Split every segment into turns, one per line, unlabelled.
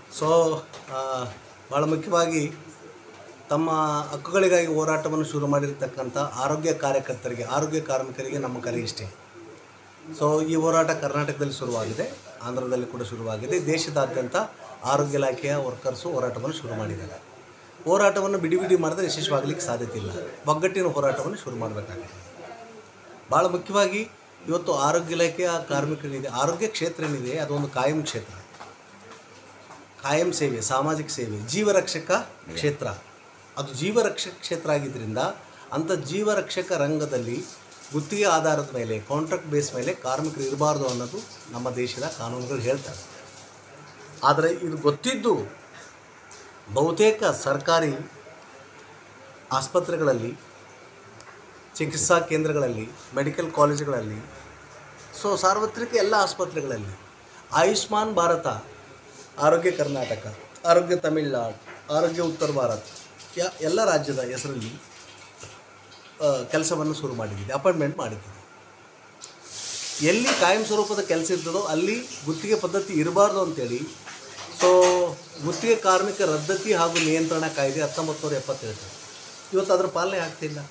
so ಭಾಳ ಮುಖ್ಯವಾಗಿ ತಮ್ಮ ಹಕ್ಕುಗಳಿಗಾಗಿ ಹೋರಾಟವನ್ನು ಶುರು ಮಾಡಿರ್ತಕ್ಕಂಥ ಆರೋಗ್ಯ ಕಾರ್ಯಕರ್ತರಿಗೆ ಆರೋಗ್ಯ ಕಾರ್ಮಿಕರಿಗೆ ನಮ್ಮ ಕರೆ ಇಷ್ಟೇ ಸೊ ಈ ಹೋರಾಟ ಕರ್ನಾಟಕದಲ್ಲಿ ಶುರುವಾಗಿದೆ ಆಂಧ್ರದಲ್ಲಿ ಕೂಡ ಶುರುವಾಗಿದೆ ದೇಶದಾದ್ಯಂತ ಆರೋಗ್ಯ ಇಲಾಖೆಯ ವರ್ಕರ್ಸು ಹೋರಾಟವನ್ನು ಶುರು ಮಾಡಿದ್ದಾರೆ ಹೋರಾಟವನ್ನು ಬಿಡಿ ಬಿಡಿ ಮಾಡಿದ್ರೆ ಯಶಸ್ವಾಗಲಿಕ್ಕೆ ಸಾಧ್ಯತೆ ಇಲ್ಲ ಒಗ್ಗಟ್ಟಿನ ಹೋರಾಟವನ್ನು ಶುರು ಮಾಡಬೇಕಾಗಿದೆ ಭಾಳ ಮುಖ್ಯವಾಗಿ ಇವತ್ತು ಆರೋಗ್ಯ ಇಲಾಖೆಯ ಕಾರ್ಮಿಕರಿದೆ ಆರೋಗ್ಯ ಕ್ಷೇತ್ರ ಏನಿದೆ ಅದೊಂದು ಕಾಯಂ ಕ್ಷೇತ್ರ ಕಾಯಂ ಸೇವೆ ಸಾಮಾಜಿಕ ಸೇವೆ ಜೀವರಕ್ಷಕ ಕ್ಷೇತ್ರ ಅದು ಜೀವರಕ್ಷಕ ಕ್ಷೇತ್ರ ಆಗಿದ್ದರಿಂದ ಅಂಥ ಜೀವರಕ್ಷಕ ರಂಗದಲ್ಲಿ ಗುತ್ತಿಗೆ ಆಧಾರದ ಮೇಲೆ ಕಾಂಟ್ರಾಕ್ಟ್ ಬೇಸ್ ಮೇಲೆ ಕಾರ್ಮಿಕರು ಇರಬಾರ್ದು ಅನ್ನೋದು ನಮ್ಮ ದೇಶದ ಕಾನೂನುಗಳು ಹೇಳ್ತವೆ ಆದರೆ ಇದು ಗೊತ್ತಿದ್ದು ಬಹುತೇಕ ಸರ್ಕಾರಿ ಆಸ್ಪತ್ರೆಗಳಲ್ಲಿ ಚಿಕಿತ್ಸಾ ಕೇಂದ್ರಗಳಲ್ಲಿ ಮೆಡಿಕಲ್ ಕಾಲೇಜುಗಳಲ್ಲಿ ಸೊ ಸಾರ್ವತ್ರಿಕ ಎಲ್ಲ ಆಸ್ಪತ್ರೆಗಳಲ್ಲಿ ಆಯುಷ್ಮಾನ್ ಭಾರತ ಆರೋಗ್ಯ ಕರ್ನಾಟಕ ಆರೋಗ್ಯ ತಮಿಳುನಾಡು ಆರೋಗ್ಯ ಉತ್ತರ ಭಾರತ ಯ ಎಲ್ಲ ರಾಜ್ಯದ ಹೆಸರಲ್ಲಿ ಕೆಲಸವನ್ನು ಶುರು ಮಾಡಿದ್ದೀವಿ ಅಪಾಯಿಂಟ್ಮೆಂಟ್ ಮಾಡಿದ್ದೀವಿ ಎಲ್ಲಿ ಕಾಯಂ ಸ್ವರೂಪದ ಕೆಲಸ ಇರ್ತದೋ ಅಲ್ಲಿ ಗುತ್ತಿಗೆ ಪದ್ಧತಿ ಇರಬಾರ್ದು ಅಂತೇಳಿ ಸೊ ಗುತ್ತಿಗೆ ಕಾರ್ಮಿಕ ರದ್ದತಿ ಹಾಗೂ ನಿಯಂತ್ರಣ ಕಾಯ್ದೆ ಹತ್ತೊಂಬತ್ತು ನೂರ ಎಪ್ಪತ್ತೇಳು ಇವತ್ತು ಅದರ ಪಾಲನೆ ಆಗ್ತಿಲ್ಲ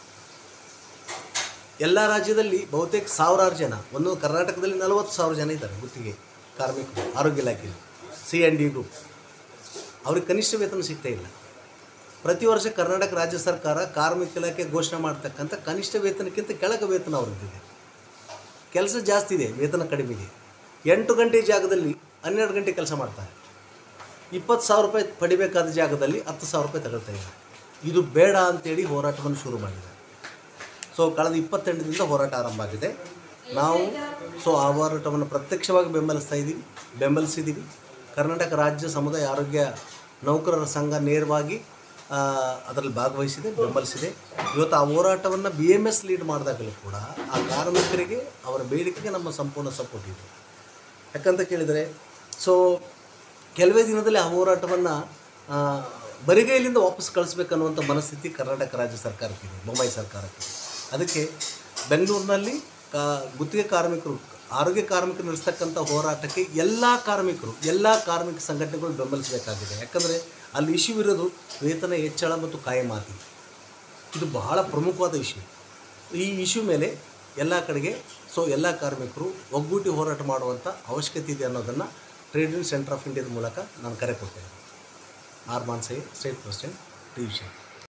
ಎಲ್ಲ ರಾಜ್ಯದಲ್ಲಿ ಬಹುತೇಕ ಸಾವಿರಾರು ಜನ ಒಂದು ಕರ್ನಾಟಕದಲ್ಲಿ ನಲವತ್ತು ಸಾವಿರ ಜನ ಇದ್ದಾರೆ ಗುತ್ತಿಗೆ ಕಾರ್ಮಿಕರು ಆರೋಗ್ಯ ಇಲಾಖೆಯಲ್ಲಿ ಸಿ ಆ್ಯಂಡ್ ಡಿ ಗ್ರೂಪ್ ಅವ್ರಿಗೆ ಕನಿಷ್ಠ ವೇತನ ಸಿಗ್ತಾ ಇಲ್ಲ ಪ್ರತಿ ವರ್ಷ ಕರ್ನಾಟಕ ರಾಜ್ಯ ಸರ್ಕಾರ ಕಾರ್ಮಿಕ ಇಲಾಖೆ ಘೋಷಣೆ ಮಾಡ್ತಕ್ಕಂಥ ಕನಿಷ್ಠ ವೇತನಕ್ಕಿಂತ ಕೆಳಗೆ ವೇತನ ಅವ್ರದ್ದಿದೆ ಕೆಲಸ ಜಾಸ್ತಿ ಇದೆ ವೇತನ ಕಡಿಮೆ ಇದೆ ಎಂಟು ಗಂಟೆ ಜಾಗದಲ್ಲಿ ಹನ್ನೆರಡು ಗಂಟೆ ಕೆಲಸ ಮಾಡ್ತಾರೆ ಇಪ್ಪತ್ತು ಸಾವಿರ ರೂಪಾಯಿ ಪಡಿಬೇಕಾದ ಜಾಗದಲ್ಲಿ ಹತ್ತು ಸಾವಿರ ರೂಪಾಯಿ ತಗೊಳ್ತಾ ಇದ್ದಾರೆ ಇದು ಬೇಡ ಅಂತೇಳಿ ಹೋರಾಟವನ್ನು ಶುರು ಮಾಡಿದ್ದಾರೆ ಸೊ ಕಳೆದ ಇಪ್ಪತ್ತೆಂಟರಿಂದ ಹೋರಾಟ ಆರಂಭ ಆಗಿದೆ ನಾವು ಸೊ ಆ ಹೋರಾಟವನ್ನು ಪ್ರತ್ಯಕ್ಷವಾಗಿ ಬೆಂಬಲಿಸ್ತಾ ಇದ್ದೀವಿ ಬೆಂಬಲಿಸಿದ್ದೀವಿ ಕರ್ನಾಟಕ ರಾಜ್ಯ ಸಮುದಾಯ ಆರೋಗ್ಯ ನೌಕರರ ಸಂಘ ನೇರವಾಗಿ ಅದರಲ್ಲಿ ಭಾಗವಹಿಸಿದೆ ಬೆಂಬಲಿಸಿದೆ ಇವತ್ತು ಆ ಹೋರಾಟವನ್ನು ಬಿ ಎಮ್ ಎಸ್ ಲೀಡ್ ಮಾಡಿದಾಗಲೂ ಕೂಡ ಆ ಕಾರ್ಮಿಕರಿಗೆ ಅವರ ಬೇಡಿಕೆಗೆ ನಮ್ಮ ಸಂಪೂರ್ಣ ಸಪೋರ್ಟ್ ಇದೆ ಯಾಕಂತ ಕೇಳಿದರೆ ಸೊ ಕೆಲವೇ ದಿನದಲ್ಲಿ ಆ ಹೋರಾಟವನ್ನು ಬರಿಗೈಲಿಂದ ವಾಪಸ್ ಕಳಿಸ್ಬೇಕನ್ನುವಂಥ ಮನಸ್ಥಿತಿ ಕರ್ನಾಟಕ ರಾಜ್ಯ ಸರ್ಕಾರಕ್ಕಿದೆ ಬೊಮ್ಮಾಯಿ ಸರ್ಕಾರಕ್ಕೆ ಅದಕ್ಕೆ ಬೆಂಗಳೂರಿನಲ್ಲಿ ಕಾ ಗುತ್ತಿಗೆ ಕಾರ್ಮಿಕರು ಆರೋಗ್ಯ ಕಾರ್ಮಿಕರು ನಡೆಸ್ತಕ್ಕಂಥ ಹೋರಾಟಕ್ಕೆ ಎಲ್ಲ ಕಾರ್ಮಿಕರು ಎಲ್ಲ ಕಾರ್ಮಿಕ ಸಂಘಟನೆಗಳು ಬೆಂಬಲಿಸಬೇಕಾಗಿದೆ ಯಾಕಂದರೆ ಅಲ್ಲಿ ಇಶ್ಯೂ ಇರೋದು ವೇತನ ಹೆಚ್ಚಳ ಮತ್ತು ಕಾಯಮಾತಿ ಇದು ಬಹಳ ಪ್ರಮುಖವಾದ ಇಶ್ಯೂ ಈ ಇಶ್ಯೂ ಮೇಲೆ ಎಲ್ಲ ಕಡೆಗೆ ಸೊ ಎಲ್ಲ ಕಾರ್ಮಿಕರು ಒಗ್ಗೂಟಿ ಹೋರಾಟ ಮಾಡುವಂಥ ಅವಶ್ಯಕತೆ ಇದೆ ಅನ್ನೋದನ್ನು ಟ್ರೇಡ್ ಯೂನಿಯನ್ ಸೆಂಟರ್ ಆಫ್ ಇಂಡಿಯಾದ ಮೂಲಕ ನಾನು ಕರೆ ಕೊಡ್ತೇನೆ ಆರ್ ಮಾನ್ಸೈ ಸ್ಟೇಟ್ ಪ್ರೆಸಿಡೆಂಟ್ ಡಿವಿಷನ್